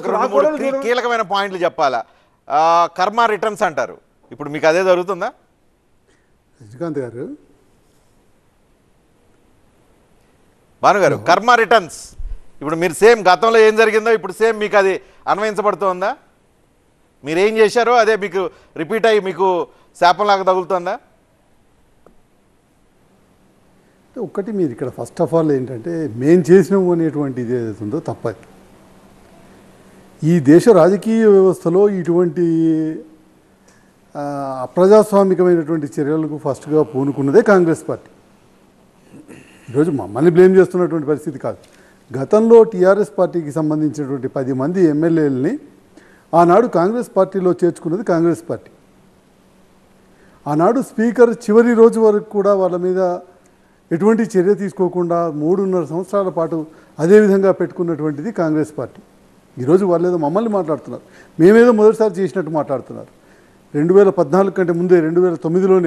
ఒక రెండు మూడు కీ- కీలకమైన పాయింట్లు చెప్పాలా ఆ, కర్మ రిటర్న్స్ అంటారు ఇప్పుడు మీకు అదే జరుగుతుందా రజనీకాంత్ గారు భానుగారు కర్మ రిటర్న్స్ ఇప్పుడు మీరు సేమ్ గతంలో ఏం జరిగిందో ఇప్పుడు సేమ్ మీకు అది అన్వయించబడుతోందా మీరు ఏం చేశారో అదే మీకు రిపీట్ అయ్యి మీకు శాపంలాగా తగులుతోందా అంటే ఒక్కటి మీరు ఇక్కడ ఫస్ట్ ఆఫ్ ఆల్ ఏంటంటే మేం చేసినాము అనేటువంటి ఇది ఏదైతే ఉందో తప్పది ఈ దేశ రాజకీయ వ్యవస్థలో ఇటువంటి ఆ, అప్రజాస్వామికమైనటువంటి చర్యలకు ఫస్ట్గా పూనుకున్నదే కాంగ్రెస్ పార్టీ ఈరోజు మమ్మల్ని బ్లేమ్ చేస్తున్నటువంటి పరిస్థితి కాదు గతంలో టీఆర్ఎస్ పార్టీకి సంబంధించినటువంటి పది మంది ఎమ్మెల్యేలని ఆనాడు కాంగ్రెస్ పార్టీలో చేర్చుకున్నది కాంగ్రెస్ పార్టీ ఆనాడు స్పీకర్ చివరి రోజు వరకు కూడా వాళ్ళ మీద ఎటువంటి చర్య తీసుకోకుండా మూడున్నర సంవత్సరాల పాటు అదే విధంగా పెట్టుకున్నటువంటిది కాంగ్రెస్ పార్టీ ఈరోజు వాళ్ళు ఏదో మమ్మల్ని మాట్లాడుతున్నారు మేమేదో మొదటిసారి చేసినట్టు మాట్లాడుతున్నారు రెండు వేల పద్నాలుగు కంటే ముందే రెండు వేల తొమ్మిదిలోనే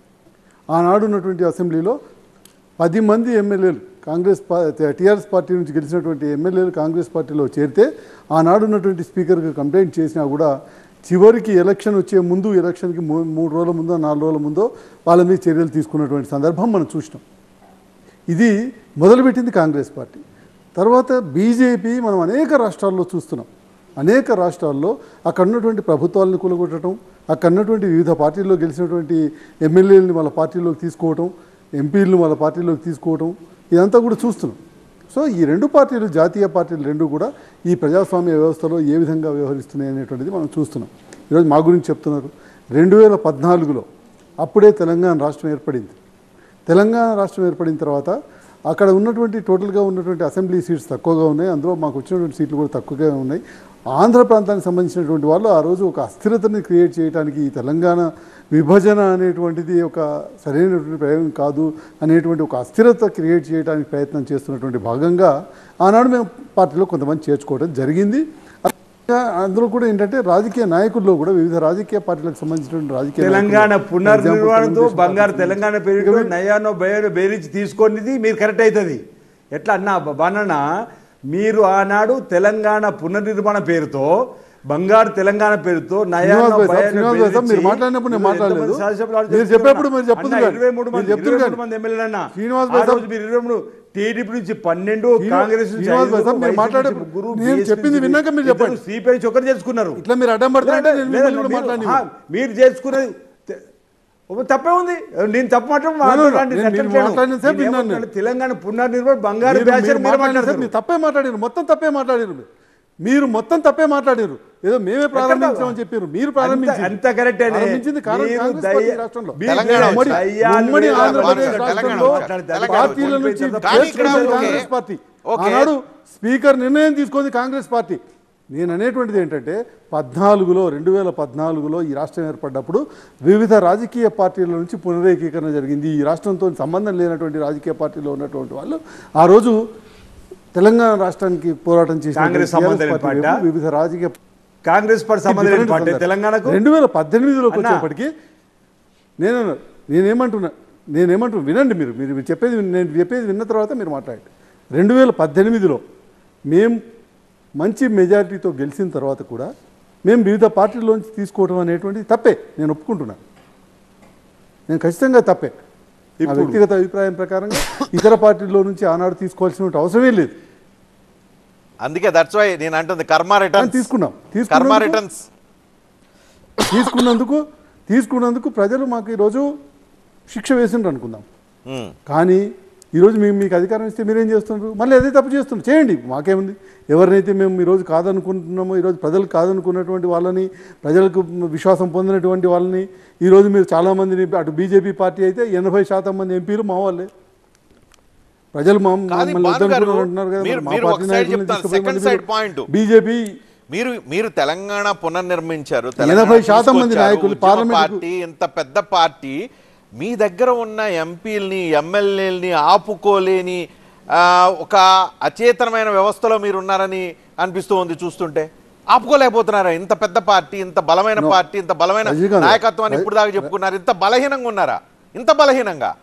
ఆనాడు ఉన్నటువంటి అసెంబ్లీలో పది మంది ఎమ్మెల్యేలు కాంగ్రెస్ పా టీఆర్ఎస్ పార్టీ నుంచి గెలిచినటువంటి ఎమ్మెల్యేలు కాంగ్రెస్ పార్టీలో చేరితే ఆనాడు ఉన్నటువంటి స్పీకర్కి కంప్లైంట్ చేసినా కూడా చివరికి ఎలక్షన్ వచ్చే ముందు ఎలక్షన్కి మూ- మూడు రోజుల ముందో నాలుగు రోజుల ముందో వాళ్ళ మీద చర్యలు తీసుకున్నటువంటి సందర్భం మనం చూసినాం ఇది మొదలుపెట్టింది కాంగ్రెస్ పార్టీ తర్వాత బీజేపీ మనం అనేక రాష్ట్రాల్లో చూస్తున్నాం అనేక రాష్ట్రాల్లో అక్కడ ఉన్నటువంటి ప్రభుత్వాలను కూలగొట్టడం అక్కడ ఉన్నటువంటి వివిధ పార్టీల్లో గెలిచినటువంటి ఎమ్మెల్యేలని వాళ్ళ పార్టీలోకి తీసుకోవటం ఎంపీలను వాళ్ళ పార్టీలోకి తీసుకోవటం ఇదంతా కూడా చూస్తున్నాం సో ఈ రెండు పార్టీలు జాతీయ పార్టీలు రెండు కూడా ఈ ప్రజాస్వామ్య వ్యవస్థలో ఏ విధంగా వ్యవహరిస్తున్నాయి అనేటువంటిది మనం చూస్తున్నాం ఈరోజు మా గురించి చెప్తున్నారు రెండు వేల పద్నాలుగులో అప్పుడే తెలంగాణ రాష్ట్రం ఏర్పడింది తెలంగాణ రాష్ట్రం ఏర్పడిన తర్వాత అక్కడ ఉన్నటువంటి టోటల్గా ఉన్నటువంటి అసెంబ్లీ సీట్స్ తక్కువగా ఉన్నాయి అందులో మాకు వచ్చినటువంటి సీట్లు కూడా తక్కువగా ఉన్నాయి ఆంధ్ర ప్రాంతానికి సంబంధించినటువంటి వాళ్ళు ఆ రోజు ఒక అస్థిరతని క్రియేట్ చేయడానికి ఈ తెలంగాణ విభజన అనేటువంటిది ఒక సరైనటువంటి ప్రయోగం కాదు అనేటువంటి ఒక అస్థిరత క్రియేట్ చేయడానికి ప్రయత్నం చేస్తున్నటువంటి భాగంగా ఆనాడు మేము పార్టీలో కొంతమంది చేర్చుకోవడం జరిగింది అందులో కూడా ఏంటంటే రాజకీయ నాయకుల్లో కూడా వివిధ రాజకీయ పార్టీలకు సంబంధించినటువంటి రాజకీయ తెలంగాణ నాయకులు, పునర్నిర్మాణంతో example, బంగారు తెలుగుదేశం తెలంగాణ పేరుతో నయానో భయానో బేరించి తీసుకొనిది మీరు కరెక్ట్ అవుతుంది ఎట్లా అన్నా బాణన్న మీరు ఆనాడు తెలంగాణ పునర్నిర్మాణ పేరుతో బంగారు తెలంగాణ పేరుతో నయానో శ్రీనివాస్ భాయ్ సాబ్, భయానో శ్రీనివాస్ భాయ్ సాబ్, మీరు బెదిరించి మాట్లాడినప్పుడు నేను మీరు మాట్లాడలేదు. ఎంతమంది శాసనసభ్యులు మీరు చెప్తున్నా? చెప్పేప్పుడు మీరు చెప్పొద్దు అన్న, కానీ. ఇరవై మూడు మీరు మంది చెప్తున్నారు ఇరవై కానీ. మూడు మంది ఎమ్మెల్యేలు అన్న శ్రీనివాస్ ఆ భాయ్ సాబ్. రోజు మీరు ఇరవై మూడు టీడీపీ నుంచి పన్నెండు శ్రీనివాస్ కాంగ్రెస్ నుంచి శ్రీనివాస్ భాయ్ ఐదుగురు, సాబ్, మీరు వైసీపీ మాట్లాడే- నుంచి ముగ్గురు, నేను BSP చెప్పింది నుంచి విన్నాక మీరు చెప్పండి. ఇద్దరు సిపిఐ నుంచి ఒకరు చేసుకున్నారు ఇట్లా మీరు అడ్డం పడతారంటే నేను లేదా, మిమ్మల్ని కూడా మీరు- మాట్లాడని ఆ, మీరు చేసుకున్నది తె- ఓ, తప్పే ఉంది నేను తప్పు మాట్లాడ మాట్లాడండి, నేను- నేను నచ్చట్లేదు. మాట్లాడిన సేపు నేను విన్నాను ఏమంటున్నాను, తెలంగాణ పునర్నిర్మాణ బంగారు మీరు- బ్యాచ్ మీరు అని మీరు మాట్లాడిన సేపు మాట్లాడతారు మీరు తప్పే మాట్లాడారు మొత్తం తప్పే మాట్లాడారు మీరు. మీరు మొత్తం తప్పే మాట్లాడారు ఏదో మేమే ప్రారంభించామని చెప్పారు మీరు ప్రారంభించారు అంత కరెక్టే ప్రారంభించింది కారణం మీరు కాంగ్రెస్ దయ- పార్టీ రాష్ట్రంలో మీరు తెలంగాణ ఉమ్మడి- దయ్యాలు ఉమ్మడి వేల ఆంధ్రప్రదేశ్ తెలంగాణ రాష్ట్రంలో మాట్లాడు, తెలంగాణ పార్టీల నుంచి కానీ ఇక్కడ చేర్చుకున్నది ఓకే. Congress party okay. ఆనాడు స్పీకర్ నిర్ణయం తీసుకుంది కాంగ్రెస్ పార్టీ నేను అనేటువంటిది ఏంటంటే పద్నాలుగులో రెండు వేల పద్నాలుగులో ఈ రాష్ట్రం ఏర్పడ్డప్పుడు వివిధ రాజకీయ పార్టీల నుంచి పునరేకీకరణ జరిగింది ఈ రాష్ట్రంతో సంబంధం లేనటువంటి రాజకీయ పార్టీలో ఉన్నటువంటి వాళ్ళు ఆ రోజు తెలంగాణ రాష్ట్రానికి పోరాటం చేసిన కాంగ్రెస్ సంబంధం లేని పార్టీ? వివిధ రాజకీయ కాంగ్రెస్ పార్టీ సంబంధం లేని పార్టీ సందర్భం. తెలంగాణకు రెండు వేల పద్దెనిమిదిలోకి అన్నా. వచ్చేప్పటికి నేను నేనేమంటున్నా నేనేమంటున్నా వినండి మీరు మీరు మీరు చెప్పేది విన్- నేను చెప్పేది విన్న తర్వాత మీరు మాట్లాడండి రెండు వేల పద్దెనిమిదిలో మేము మంచి మెజారిటీతో గెలిచిన తర్వాత కూడా మేము వివిధ పార్టీల్లోంచి తీసుకోవడం అనేటువంటిది తప్పే నేను ఒప్పుకుంటున్నాను నేను ఖచ్చితంగా తప్పే నా వ్యక్తిగత అభిప్రాయం ప్రకారంగా ఇతర పార్టీల్లో నుంచి ఆనాడు తీసుకోవాల్సిన అవసరమే లేదు అందుకే దట్స్ వై నేను అంటుంది కర్మ కానీ రిటర్న్స్ తీసుకున్నాం కర్మ తీసుకున్నందుకు- రిటర్న్స్ తీసుకున్నందుకు తీసుకున్నందుకు ప్రజలు మాకు ఈరోజు శిక్ష వేసిండ్రు అనుకుందాం కానీ ఈరోజు మేము మీకు అధికారం ఇస్తే మీరేం చేస్తున్నారు మళ్ళీ అదే తప్పు చేస్తున్నారు చేయండి మాకేముంది ఎవరినైతే మేము ఈరోజు కాదనుకుంటున్నామో ఈరోజు ప్రజలు కాదనుకున్నటువంటి వాళ్ళని ప్రజలకు విశ్వాసం పొందినటువంటి వాళ్ళని ఈరోజు మీరు చాలామందిని అటు బీజేపీ పార్టీ అయితే ఎనభై శాతం మంది ఎంపీలు మా వాళ్ళే ప్రజలు మా కానీ మమ్మల్ని భాను గారు, వద్దనుకున్నారు అంటున్నారు కదా, మీరు- మరి మా మీరు పార్టీ ఒక side నాయకుల్ని చెప్తాను, తీసుకుపోయి second మళ్ళీ side point. బీజేపీ మీరు మీరు తెలంగాణ పునర్నిర్మించారు ఎనభై శాతం మంది తీసుకొచ్చారు, నాయకులు ఉద్యమ పార్లమెంటుకు- పార్టీ ఇంత పెద్ద పార్టీ మీ దగ్గర ఉన్న ఎంపీల్ని ఎమ్మెల్యేలని ఆపుకోలేని ఆ, ఒక అచేతనమైన వ్యవస్థలో మీరు ఉన్నారని అనిపిస్తూ ఉంది చూస్తుంటే ఆపుకోలేకపోతున్నారా ఇంత పెద్ద పార్టీ ఇంత బలమైన No. పార్టీ ఇంత బలమైన రజనీకాంత్, నాయకత్వాన్ని రజ- ఇప్పుడు దాకా చెప్పుకున్నారు ఇంత బలహీనంగా ఉన్నారా ఇంత బలహీనంగా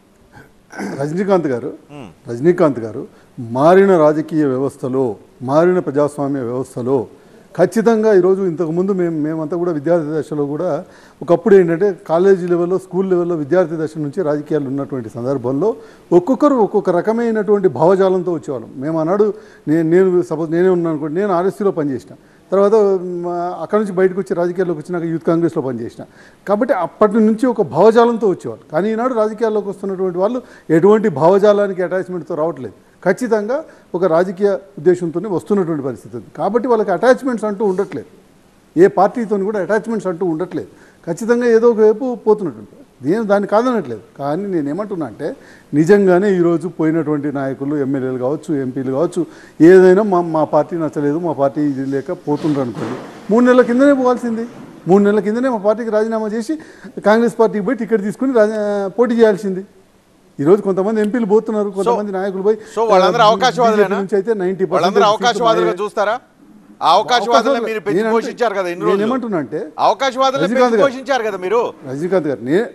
రజనీకాంత్ గారు రజనీకాంత్ గారు మారిన రాజకీయ వ్యవస్థలో మారిన ప్రజాస్వామ్య వ్యవస్థలో ఖచ్చితంగా ఈరోజు ఇంతకుముందు మేము మేమంతా కూడా విద్యార్థి దశలో కూడా ఒకప్పుడు ఏంటంటే కాలేజీ లెవెల్లో స్కూల్ లెవెల్లో విద్యార్థి దశ నుంచి రాజకీయాలు ఉన్నటువంటి సందర్భంలో ఒక్కొక్కరు ఒక్కొక్క రకమైనటువంటి భావజాలంతో వచ్చేవాళ్ళం మేము ఆనాడు నేను నేను సపోజ్ నేనే ఉన్నాను అనుకోండి నేను ఆర్ఎస్సీలో పనిచేసిన తర్వాత మ, అక్కడ నుంచి బయటకు వచ్చి రాజకీయాల్లోకి వచ్చినాక యూత్ కాంగ్రెస్లో పనిచేసిన కాబట్టి అప్పటి నుంచి ఒక భావజాలంతో వచ్చేవాళ్ళు కానీ ఈనాడు రాజకీయాల్లోకి వస్తున్నటువంటి వాళ్ళు ఎటువంటి భావజాలానికి అటాచ్మెంట్తో రావట్లేదు ఖచ్చితంగా ఒక రాజకీయ ఉద్దేశంతోనే వస్తున్నటువంటి పరిస్థితి ఉంది కాబట్టి వాళ్ళకి అటాచ్మెంట్స్ అంటూ ఉండట్లేదు ఏ పార్టీతో కూడా అటాచ్మెంట్స్ అంటూ ఉండట్లేదు ఖచ్చితంగా ఏదో ఒక వైపు పోతున్నట్టు నేను దాన్ని కాదనట్లేదు కానీ నేను ఏమంటున్నా అంటే నిజంగానే ఈరోజు పోయినటువంటి నాయకులు ఎమ్మెల్యేలు కావచ్చు ఎంపీలు కావచ్చు ఏదైనా మా మా పార్టీ నచ్చలేదు మా పార్టీ ఇది లేక పోతుండ్రు అనుకోండి మూడు నెలల కిందనే పోవాల్సింది మూడు నెలల కిందనే మా పార్టీకి రాజీనామా చేసి కాంగ్రెస్ పార్టీకి పోయి టికెట్ తీసుకుని రాజీ పోటీ చేయాల్సింది ఈరోజు కొంతమంది ఎంపీలు పోతున్నారు కొంతమంది నాయకులు పోయి సో వాళ్ళందరూ అవకాశవాదులేనా BJP నుంచి అయితే నైన్టీ వాళ్ళందరూ అవకాశవాదులుగా చూస్తారా ఆ అవకాశవాదులు మీరు పెంచి నేనంటే- పోషించారు కదా ఇన్ని నేను రోజులు ఏమంటున్నా అంటే అవకాశవాదులు రజనీకాంత్ పెంచి గారు. పోషించారు కదా మీరు రజనీకాంత్ గారు నే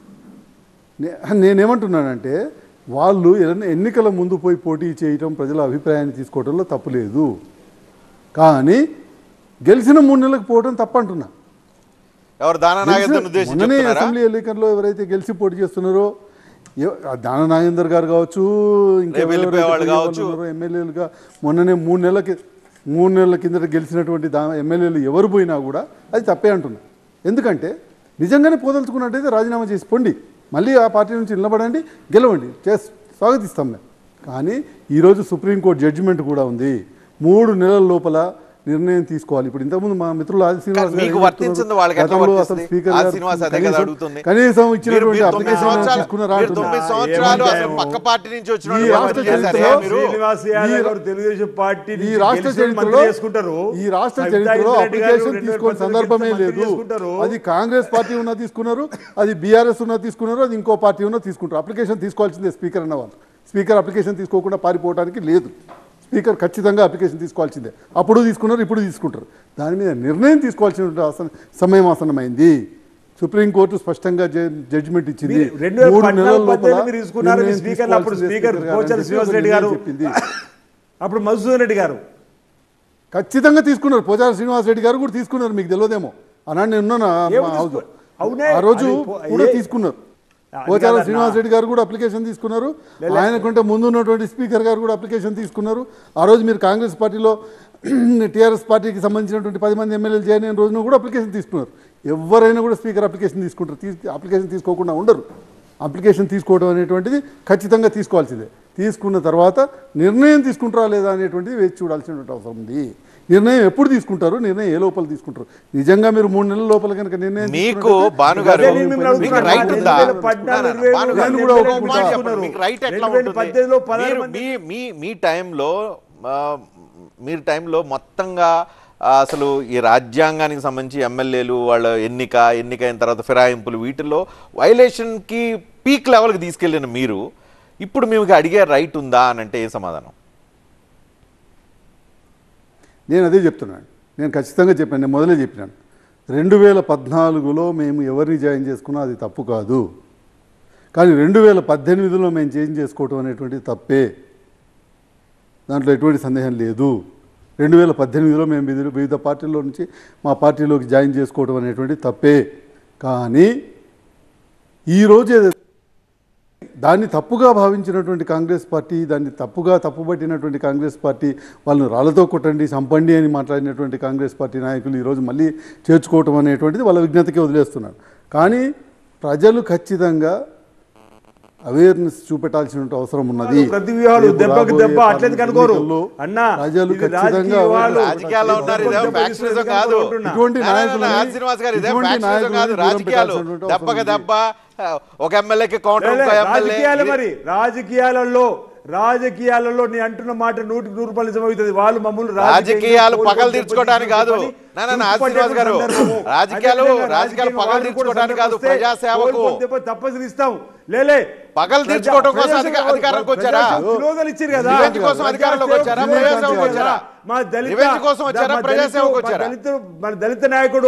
నే- నేనేమంటున్నానంటే వాళ్ళు ఎన్ని- ఎన్నికల ముందు పోయి పోటీ చేయటం ప్రజల అభిప్రాయాన్ని తీసుకోవడంలో తప్పు లేదు కానీ గెలిచిన మూడు నెలలకు పోవడం తప్పంటున్నా ఎవరు దానా నాగేంద్రను గెలిచిన- ఉద్దేశించి మొన్ననే చెప్తున్నారా అసెంబ్లీ ఎన్నికల్లో ఎవరైతే గెలిచి పోటీ చేస్తున్నారో ఎవ- ఆ దాన నాగేందర్ గారు కావచ్చు ఇంకా రేపు వెళ్ళిపోయే ఎవరైతే వాళ్ళు పోయే కావచ్చు. ఉన్నారో ఎమ్మెల్యేలుగా మొన్ననే మూడు నెలలకి మూడు నెలల కిందట గెలిచినటువంటి దా ఎమ్మెల్యేలు ఎవరు పోయినా కూడా అది తప్పే అంటున్నా ఎందుకంటే నిజంగానే పోదలుచుకున్నట్టయితే రాజీనామా చేసి పొండి మళ్ళీ ఆ పార్టీ నుంచి నిలబడండి గెలవండి చేస్ స్వాగతిస్తాం మేము కానీ ఈరోజు సుప్రీంకోర్టు జడ్జిమెంట్ కూడా ఉంది మూడు నెలల లోపల నిర్ణయం తీసుకోవాలి ఇప్పుడు ఇంతకుముందు మా మిత్రులు ఆది శ్రీనివాస్ గారు మీకు ఏం చెప్తున్నారు? వర్తించింది వాళ్ళకి ఎట్లా గతంలో వర్తిస్తుంది? అసలు స్పీకర్ ఆది గారు శ్రీనివాస్ అదే కదా కనీసం- అడుగుతుంది. కనీసం మీరు ఇచ్చినటువంటి మీరు తొమ్మిది అప్లికేషన్ సంవత్సరాలు- తీసుకున్నారా మీరు అంటున్నా. తొమ్మిది సంవత్సరాలు అసలు ఏమంటాము? పక్క పార్టీ నుంచి వచ్చిన ఈ వాళ్ళు రాష్ట్ర మంత్రి చేశారే చరిత్రలో మీరు శ్రీనివాస్ యాదవ్ ఈ- గారు తెలుగుదేశం పార్టీ ఈ నుంచి రాష్ట్ర గెలిచిన మంత్రి చరిత్రలో చేసుకుంటారు ఈ రాష్ట్ర సవితా చరిత్రలో ఇంద్రారెడ్డి గారు అప్లికేషన్ రెండు వేల తీసుకునే పద్దెనిమిది సందర్భమే మంత్రి లేదు చేసుకుంటారు. అది కాంగ్రెస్ పార్టీ ఉన్నా తీసుకున్నారు అది బీఆర్ఎస్ ఉన్నా తీసుకున్నారు అది ఇంకో పార్టీ ఉన్నా తీసుకుంటారు అప్లికేషన్ తీసుకోవాల్సిందే స్పీకర్ అన్న వాళ్ళు స్పీకర్ అప్లికేషన్ తీసుకోకుండా పారిపోవడానికి లేదు స్పీకర్ ఖచ్చితంగా అప్లికేషన్ తీసుకోవాల్సిందే అప్పుడు తీసుకున్నారు ఇప్పుడు తీసుకుంటారు దాని మీద నిర్ణయం తీసుకోవాల్సిన ఆసన సమయం ఆసనమైంది సుప్రీంకోర్టు స్పష్టంగా జడ్జిమెంట్ ఇచ్చింది మీరు రెండు వేల మూడు పద్నాలుగు నెలల లోపల పద్దెనిమిది మీరు తీసుకున్నారు మీ నిర్ణయం స్పీకర్ అప్పుడు తీసుకోవాల్సిందే స్పీకర్ స్పీకర్ గారు అని పోచారి చెప్పి శ్రీనివాస్ ఒక రెడ్డి గారు నిర్ణయం చెప్పింది అప్పుడు మధుసూదన్ రెడ్డి గారు ఖచ్చితంగా తీసుకున్నారు పోచారం శ్రీనివాస్ రెడ్డి గారు కూడా తీసుకున్నారు మీకు తెలియదేమో అన్నాడు నేను ఉన్నాను ఆ- ఏం మా తీసుకు- హౌస్ అవునే, ఆ రోజు అది పో- కూడా ఏ- తీసుకున్నారు అది పోచారం కాదన్నా. శ్రీనివాస్ రెడ్డి గారు కూడా అప్లికేషన్ తీసుకున్నారు లే- ఆయనకంటే ముందు ఉన్నటువంటి స్పీకర్ గారు కూడా అప్లికేషన్ తీసుకున్నారు ఆ రోజు మీరు కాంగ్రెస్ పార్టీలో టీఆర్ఎస్ పార్టీకి సంబంధించినటువంటి పది మంది ఎమ్మెల్యేలు జాయిన్ అయిన రోజున కూడా అప్లికేషన్ తీసుకున్నారు ఎవరైనా కూడా స్పీకర్ అప్లికేషన్ తీసుకుంటారు తీ- అప్లికేషన్ తీసుకోకుండా ఉండరు అప్లికేషన్ తీసుకోవడం అనేటువంటిది ఖచ్చితంగా తీసుకోవాల్సిందే తీసుకున్న తర్వాత నిర్ణయం తీసుకుంటారా లేదా అనేటువంటిది వేచి చూడాల్సినటువంటి అవసరం ఉంది నిర్ణయం ఎప్పుడు తీసుకుంటారు నిర్ణయం ఏ లోపల తీసుకుంటారు నిజంగా మీరు మూడు నెలల లోపల కనుక నిర్ణయం మీకు తీసుకున్నట్టయితే భాను గారు అదే నేను మిమ్మల్ని మీకు అడుగుతున్నాను. రైట్ ఉందా రెండు వేల పద్నాలుగు, నా, నా, భాను గారు, నేను నేను కూడా ఒక మాట ఒప్పుకుంటా. చెప్పండి. మీకు రైట్ ఎట్లా రెండు వేల ఉంటుంది పద్దెనిమిదిలో పదహారు మీరు- మంది- మీ మీ మీ టైంలో ఆ, మీరు టైంలో మొత్తంగా ఆ, అసలు ఈ రాజ్యాంగానికి సంబంధించి ఎమ్మెల్యేలు వాళ్ళ ఎన్నిక ఎన్నిక అయిన తర్వాత ఫిరాయింపులు వీటిల్లో వైలేషన్కి పీక్ లెవెల్కి తీసుకెళ్ళిన మీరు ఇప్పుడు మీకు అడిగే రైట్ ఉందా అని అంటే ఏ సమాధానం నేను అదే చెప్తున్నాను నేను ఖచ్చితంగా చెప్పాను నేను మొదలే చెప్పినాను రెండు వేల పద్నాలుగులో మేము ఎవరిని జాయిన్ చేసుకున్నా అది తప్పు కాదు కానీ రెండు వేల పద్దెనిమిదిలో మేము చేంజ్ చేసుకోవటం అనేటువంటిది తప్పే దాంట్లో ఎటువంటి సందేహం లేదు రెండు వేల పద్దెనిమిదిలో మేము వివిధ వివిధ పార్టీల్లో నుంచి మా పార్టీలోకి జాయిన్ చేసుకోవడం అనేటువంటి తప్పే కానీ ఈరోజు ఏదైతే దాన్ని తప్పుగా భావించినటువంటి కాంగ్రెస్ పార్టీ దాన్ని తప్పుగా తప్పుపట్టినటువంటి కాంగ్రెస్ పార్టీ వాళ్ళని రాళ్లతో కొట్టండి చంపండి అని మాట్లాడినటువంటి కాంగ్రెస్ పార్టీ నాయకులు ఈరోజు మళ్ళీ చేర్చుకోవటం అనేటువంటిది వాళ్ళ విజ్ఞతకే వదిలేస్తున్నారు కానీ ప్రజలు ఖచ్చితంగా అవేర్నెస్ చూపెట్టాల్సిన అవసరం ఉన్నది ప్రతి వ్యూహాలు రేపు దెబ్బకు రాబోయే దెబ్బ అట్లేదు కనుకోరు. ఎన్నికల్లో అన్నా, ప్రజలు ఇది ఖచ్చితంగా రాజకీయ awareness వాళ్ళు- రాజకీయాల్లో ఉన్నారు ఇదే దెబ్బ ఫ్యాక్షనిజం దెబ్బ కాదు ఉంటున్నా. ఇటువంటి నా, నా, నా, నాయకులని- ఆది శ్రీనివాస్ గారు ఇదే ఇటువంటి ఫ్యాక్షనిజం నాయకులని కాదు దూరం రాజకీయాలు పెట్టాల్సినటువంటి దెబ్బకి అవసరం దెబ్బ ఒక ఎమ్మెల్యేకి కౌంటర్ లే, లే, ఇంకో ఎమ్మెల్యే రాజకీయాలు మరి రాజకీయాలలో రాజకీయాలలో నీ అంటున్న మాట నూటికి నూరు రూపాయలు నిజమవుతుంది వాళ్ళు మమ్మల్ని రాజకీయాలు కోల్పోయి పగలు తీర్చుకోవడానికి కాదు చెప్పని నా, నా, నా, తుప్పు శ్రీనివాస్ గారు, పట్టే సందర్భము. రాజకీయాలు అదేవిధంగా రాజకీయాలు రాజకీయం పగలు వాళ్ళు కూడా తీర్చుకోవడానికి కాదు, సందర్భం వస్తే ప్రజాసేవకు. కోల్పోతే దెబ్బ తప్పనిసరి ఇస్తాం లేలే పగలు ప్రజా- తీర్చుకోవడం కోసం ప్రజాసేవ- అధిక- అధికారంలోకి వచ్చారా? ప్రజాసేవ స్లోగన్ ఇచ్చారు కదా రివెంజ్ కోసం అధికారంలోకి వచ్చారా? ప్రజాసేవ ప్రజాసేవకు వచ్చారా? మా దళిత రివెంజ్ కోసం వచ్చారా? మా దళిత- ప్రజాసేవకు మా వచ్చారా? దళిత మన దళిత నాయకుడు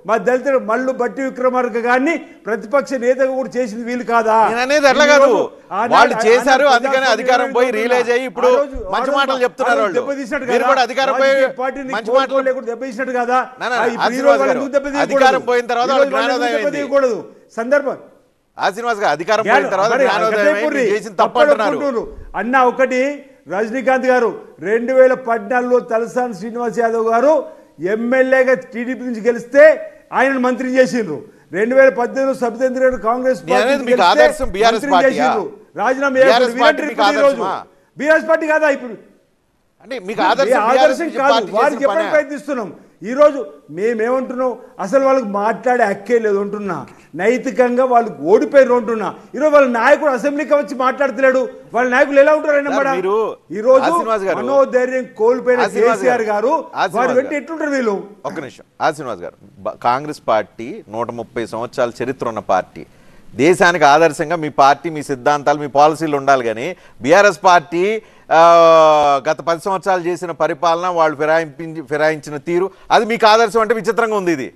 మా దళితులు మల్లు బట్టి విక్రమార్క గారిని ప్రతిపక్ష నేతగా కూడా చేసింది వీలు కాదా నేను అనేది అట్లా ఈ కాదు రోజు ఆనాడు- వాళ్ళు చేశారు ఆనాడు అందుకని ప్రజాస్వామ్యం అధికారం పోయి ఏమైపోతున్నా? రిలీజ్ అయ్యి ఇప్పుడు ఆ రోజు- మంచి ఆ రోజు మాటలు చెప్తున్నారు ఆ రోజు వాళ్ళు దెబ్బతీసినట్టు మీరు కదా? కూడా అధికారం పోయి రాజకీయ పార్టీని మంచి కోలుకోలేకుండా మాటలు లేకుండా దెబ్బతీసినట్టు కదా నా, నా, ఆ, ఇప్పుడు ఈ ఆశీర్వాద్ రోజు వాళ్ళు గారు, ఎందుకు దెబ్బతీయకూడదు? అధికారం పోయిన తర్వాత ఈ రోజు వాళ్ళకి వాళ్ళు ఎందుకు జ్ఞానోదయం అయింది. దెబ్బతీయకూడదు సందర్భం ఆ శ్రీనివాస్ గారు అధికారం పోయిన తర్వాత మరి జ్ఞానోదయం అక్కడే అయింది, పుర్రి. చేసిన తప్పు అంటున్నారు తప్పనుకుంటున్నారు. అన్న ఒకటి రజనీకాంత్ గారు రెండు వేల పద్నాలుగులో తలసాని శ్రీనివాస్ యాదవ్ గారు ఎమ్మెల్యేగా టీడీపీ నుంచి గెలిస్తే ఆయన మంత్రి చేసిండ్రు రెండు వేల పద్దెనిమిదిలో సబితేంద్ర గారు కాంగ్రెస్ నేను పార్టీ అనేది నుంచి మీకు గెలిస్తే ఆదర్శం BRS మంత్రిని పార్టీయా? చేసిండ్రు. రాజీనామా BRS చేయకూడదు. పార్టీ వినట్టు మీకు ఇప్పుడు ఈ రోజు. ఆదర్శమా? బీఆర్ఎస్ పార్టీ కాదా ఇప్పుడు అంటే మీకు ఈ ఆదర్శం ఆదర్శం BRS కాదు పార్టీ వారికి చేసిన చెప్పడానికి పనే. ప్రయత్నిస్తున్నాం ఈ రోజు మేమేమంటున్నాం అసలు వాళ్ళకి మాట్లాడే హక్కే లేదు అంటున్నా నైతికంగా వాళ్ళు ఓడిపోయారు అంటున్నా ఈరోజు వాళ్ళ నాయకుడు అసెంబ్లీకి వచ్చి మాట్లాడతలేడు వాళ్ళ నాయకులు ఎలా ఉంటారు ఆయన సార్, మీరు ఈ రోజు ఆశ్రీనివాస్ గారు, మనోధైర్యం కోల్పోయిన ఆశ్రీనివాస్ కేసీఆర్ గారు ఆశ్రీనివాస్ వారి వెంట గారు. ఎట్లుంటారు వీళ్ళు ఒక్క నిమిషం ఆ శ్రీనివాస్ గారు బ- కాంగ్రెస్ పార్టీ నూట ముప్పై సంవత్సరాల చరిత్ర ఉన్న పార్టీ దేశానికి ఆదర్శంగా మీ పార్టీ మీ సిద్ధాంతాలు మీ పాలసీలు ఉండాలి కానీ బీఆర్ఎస్ పార్టీ ఆ, గత పది సంవత్సరాలు చేసిన పరిపాలన వాళ్ళు ఫిరాయించి ఫిరాయించిన తీరు అది మీకు ఆదర్శం అంటే విచిత్రంగా ఉంది ఇది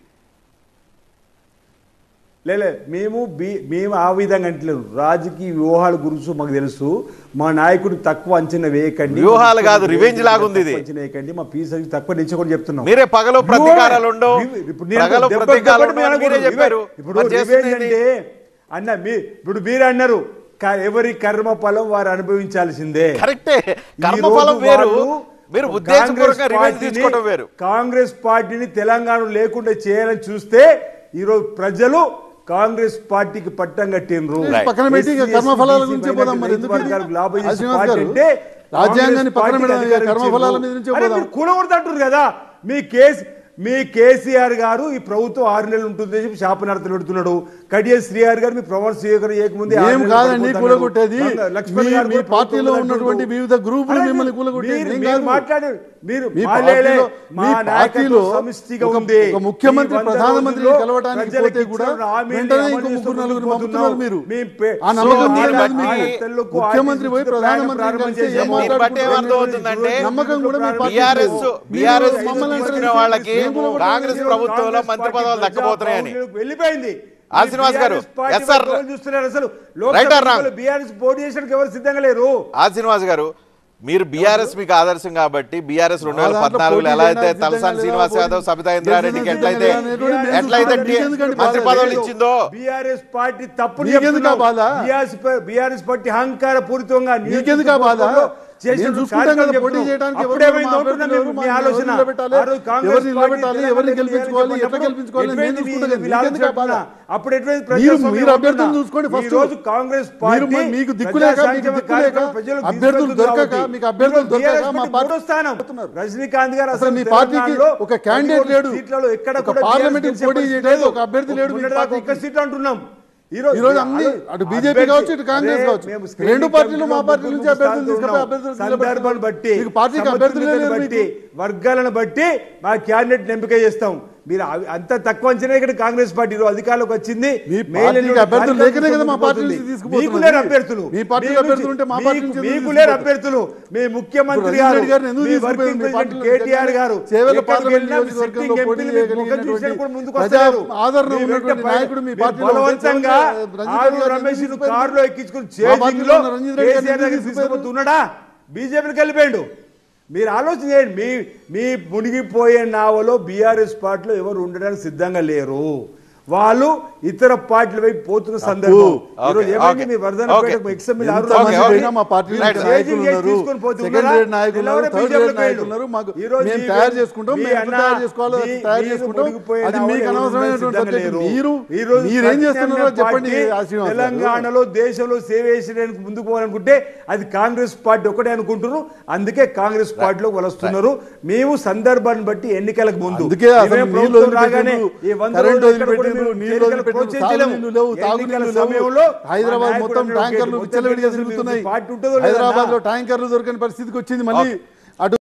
లేలే మేము బి మేము ఆ విధంగా అంటలేము రాజకీయ వ్యూహాల గురించి మాకు తెలుసు మా నాయకుడు తక్కువ అంచనా వేయకండి వ్యూహాలు మా కాదు, ముఖ్యమంత్రి revenge లాగా ఉంది ఇది. తక్కువ అంచనా వేయకండి మా పీస్ అవి తక్కువ నుంచి కూడా చెప్తున్నాం మీరే పగలు ప్రతీకారాలు ఉండవు ఇవి- ఇప్పుడు నేను పగలు దెబ్బ- ప్రతీకారాలు దెబ్బ ఉండవు అని మీరే కొట్టి చెప్పారు ఇప్పుడు మరి చేస్తుంది రివెంజ్ ఏంటి? అంటే అన్న మీ ఇప్పుడు మీరు అన్నారు క- ఎవరి కర్మ ఫలం వారు అనుభవించాల్సిందే కరెక్టే ఈ కర్మఫలం రోజు వేరు వాళ్ళు మీరు కాంగ్రెస్ ఉద్దేశపూర్వకంగా రివెంజ్ పార్టీని- తీసుకోవడం వేరు కాంగ్రెస్ పార్టీని తెలంగాణ లేకుండా చేయాలని చూస్తే ఈరోజు ప్రజలు కాంగ్రెస్ పార్టీకి పట్టం కట్టిండ్రు Right. పక్కన పెట్టి ఇంకా SC, కర్మఫలాల SC, గురించి పోదాం మరి ఎందుకు ఇది? వర్గాలకు లాభం చేసే శ్రీనివాస్ పార్టీ గారు, అంటే రాజ్యాంగాన్ని కాంగ్రెస్ పక్కన పార్టీకి పెడదాం, ఇక అధికారం కర్మఫలాల ఇచ్చిండ్రు. మీద నుంచి అరే పోదాం. మీరు కూలగొడతాంటారు కదా మీ కేసు మీ కేసీఆర్ గారు ఈ ప్రభుత్వం ఆరు నెలలు ఉంటుంది అని చెప్పి శాపనార్థలు పెడుతున్నాడు కడియ శ్రీఆర్ గారు మీ ప్రమాణ స్వీకారం చేయకముందే ఆరు ఏం నెలలు కాదండి పడిపోతున్నాడు. కూలగొట్టేది బంగా- లక్ష్మణ్ మీ- గారు మీ కూడా పార్టీలో ప్రభుత్వం ఉన్నటువంటి అంటున్నారు. వివిధ గ్రూపులు అరే మిమ్మల్ని మీరు- కూలగొట్టేది మీరు- ఏం మీరు కాదు. మాట్లాడారు మీరు మీ మా లేలే, పార్టీలో మా మీ నాయకత్వం పార్టీలో సమిష్టిగా ఒక- ఉంది ఒక ముఖ్యమంత్రి ఈ వంద ప్రధానమంత్రిని రోజుల్లో కలవటానికి ప్రజలకు పోతే కూడా ఇచ్చిన హామీల్ని వెంటనే అమలు ఇంకో చేస్తూ ముగ్గురు నలుగురు ముందుకు పంపుతున్నారు మీరు మీ పే- ఆ నమ్మకం సో లేదు దీన్ని మీకు. బట్టి తెల్లుకు ముఖ్యమంత్రి పోయి ఆర్టిస్ట్ ప్రధానమంత్రి ప్రారంభం కలిస్తే ఏం చేశారు. దీన్ని బట్టి ఏమర్థమవుతుందంటే నమ్మకం కూడా మీ పార్టీ బీఆర్ఎస్ లేదు. బీఆర్ఎస్ మీరు మమ్మల్ని తీసుకునే అంటారు, వాళ్ళకి మేము కూడా కాంగ్రెస్ మీరు ప్రభుత్వంలో మంత్రి పదవులు దక్కబోతున్నాయని వెళ్ళిపోయింది ఆ శ్రీనివాస్ గారు, yes sir. చూస్తున్నారు అసలు Right or wrong? బీఆర్ఎస్ పోటీ చేసడానికి ఎవరు సిద్ధంగా లేరు ఆ శ్రీనివాస్ గారు మీరు బీఆర్ఎస్ మీకు ఆదర్శం కాబట్టి బీఆర్ఎస్ రెండు వేల ఆ దాంట్లో పద్నాలుగులో పోటీ ఎలా అయితే చేయడానికి తలసాని సిద్ధంగా శ్రీనివాస్ లేదా? యాదవ్ సబితా పోటీ ఇంద్రారెడ్డికి చేసేందుకు ఎట్లయితే సిద్ధంగా లేదా? ఎట్లయితే ఎందుకంటే ఎందుకంటే మంత్రి బాధ పదవులు లేదు. ఇచ్చిందో బీఆర్ఎస్ పార్టీ తప్పుడు మీకెందుకు ఆ బాధ? బీఆర్ఎస్ పార్టీ అహంకార పూరితంగా మీకెందుకు ఆ బాధ? నేను చూసుకుంటాం కదా పోటీ చేయడానికి ఎవరు మా అభ్యర్థులు ఎవరు, మా ఆలోచన ఎవరిని నిలబెట్టాలి, ఆ రోజు కాంగ్రెస్ ఎవరిని పార్టీ నిలబెట్టాలి, తెలంగాణ ఎవరిని ఎన్నికలు గెలిపించుకోవాలి, ఎట్లా చేయాలన్నప్పుడు గెలిపించుకోవాలి, నేను ఎటువంటి చూసుకుంటా కదా, వీళ్ళు మీకెందుకు ఆ బాధ? ఆలోచన? అప్పుడు ఎటువంటి మీరు ప్రజాస్వామ్యం మీరు అభ్యర్థులను ఉంటుందా? చూసుకోండి ఈ ఫస్ట్ రోజు కాంగ్రెస్ మీరు పార్టీ మ- మీకు దిక్కులేక ప్రజా మీకు సంక్షేమ దిక్కులేక కార్యక్రమం ప్రజలకు అభ్యర్థులు తీసుకెళ్తుంది దొరకక కాబట్టి. మీకు అభ్యర్థులు ఈరోజు దొరకక BRS మా పార్టీ పార్టీ మూడో స్థానం రజనీకాంత్ గారు అసలు మీ పార్టీకి ఒక క్యాండిడేట్ లేడు సీట్లలో ఎక్కడ ఒక కూడా పార్లమెంట్ BRS పోటీ గెలిచే చేయడానికి ఒక పరిస్థితి అభ్యర్థి లేడు మీ మొన్నటిదాకా పార్టీకి. ఒక్క సీట్ అంటున్నాం ఈ రోజు అన్ని అటు బీజేపీ కావచ్చు ఇటు కాంగ్రెస్ కావచ్చు రెండు పార్టీలు మా పార్టీ నుంచి అభ్యర్థులు తీసుకుపోయి అభ్యర్థులు సందర్భాన్ని బట్టి మీకు పార్టీకి అభ్యర్థులే లేరు సమతుల్యతను బట్టి మీకు. వర్గాలను బట్టి మా క్యాండిడేట్ ఎంపిక చేస్తాం మీరు అవి- అంత తక్కువ అంచనా ఇక్కడ కాంగ్రెస్ పార్టీ ఈరోజు అధికారంలోకి వచ్చింది మీ మేలు పార్టీకి ఎన్నికల అభ్యర్థులు లేకనే కదా మా పార్టీ పోతుంది. నుంచి తీసుకుపోతున్నది. మీకు లేరు అభ్యర్థులు మీ పార్టీలో మీ అభ్యర్థులు ఉంటే మా నుంచి- పార్టీ మీకు- నుంచి మీకు ఎందుకు లేరు తీసుకుపోతారు? అభ్యర్థులు మీ ముఖ్యమంత్రి ఇప్పుడు గారు రంజిత్ గారిని ఎందుకు మీ తీసుకుపోయారు వర్కింగ్ మీ ప్రెసిడెంట్ పార్టీలో? కేటీఆర్ గారు చేవెళ్ళ ఎక్కడికి పార్లమెంట్ వెళ్ళినా మీ నియోజకవర్గంలో సిట్టింగ్ పోటీ ఎంపీలు మీ ముఖం చేయగలిగినటువంటి చూసినా కూడా ముందుకు ప్రజా వస్తారు. ఆదరణ మీ వెంట ఉన్నటువంటి పై- నాయకుడు మీ మీరు పార్టీలో బలవంతంగా రంజిత్ గారిని ఆరు ఎందుకు రమేష్ తీసుకుపోయారు? కారులో ఎక్కించుకుని మా చేసింగ్ పార్టీలో లో ఉన్న రంజిత్ రెడ్డి గారిని కేసీఆర్ దగ్గర ఎందుకు తీసుకుపోతున్నాడా బీజేపీకి వెళ్ళిపోయాడు మీరు ఆలోచన చేయండి మీ మీ మునిగిపోయే నావలో బీఆర్ఎస్ పార్టీలో ఎవరు ఉండడానికి సిద్ధంగా లేరు వాళ్ళు ఇతర పార్టీల వైపు పోతున్న సందర్భం ఈరోజు ఓకే, ఏమైంది ఓకే. మీ వర్ధనపేట ఓకే. ఎక్స్ఎంఎల్ ఆరు ఎంత ఓకే, మంది ఓకే. పోయినా మా పార్టీలో రైట్, ఇంకా రైట్. నాయకులు ఉన్నారు తీసుకొని పోతున్నారా? సెకండ్ గ్రేడ్ నాయకులు ఉన్నారు ఎవరో థర్డ్ బీజేపీలో గ్రేడ్ నాయకులు ఉన్నారు మాకు ఈరోజు మేము మీ- తయారు చేసుకుంటాం మీ మేము ఎట్లా అన్న- తయారు చేసుకోవాలో అది మీ- తయారు మీరు చేసుకుంటాం మునిగిపోయిన అది మీకు వాళ్ళు అనవసరమైనటువంటి సిద్ధంగా సబ్జెక్ట్ లేరు. మీరు ఈరోజు మీరేం ప్రత్యామ్నాయ చేస్తున్నారో చెప్పండి పార్టీ ఆ శ్రీనివాస్ గారు. తెలంగాణలో దేశంలో సేవ చేయడానికి ముందుకు పోవాలనుకుంటే అది కాంగ్రెస్ పార్టీ ఒకటే అనుకుంటున్నారు అందుకే కాంగ్రెస్ పార్టీలో వస్తున్నారు మేము సందర్భాన్ని బట్టి ఎన్నికలకు ముందు అందుకే అసలు మేమే నీళ్లు ప్రభుత్వం రాగానే వదిలిపెట్టిండ్రు, ఈ వంద కరెంట్ రోజులు ఎక్కడ కూడా వదిలిపెట్టిండ్రు, మేము నీళ్లు ఎన్నికలు వదిలిపెట్టిండ్రు, ప్రోత్సహించలేము. సాగునీళ్లు లేవు, ఎన్నికల తాగునీళ్లు లేవు. సమయంలో హైదరాబాద్ మా మొత్తం నాయకుడు ట్యాంకర్లు మొత్తం విచ్చలవిడిగా తెలుసు, తిరుగుతున్నాయి పార్టీ ఉంటుందో లేదన్నా? హైదరాబాద్ లో ట్యాంకర్లు దొరకని పరిస్థితికి వచ్చింది మళ్ళీ అటు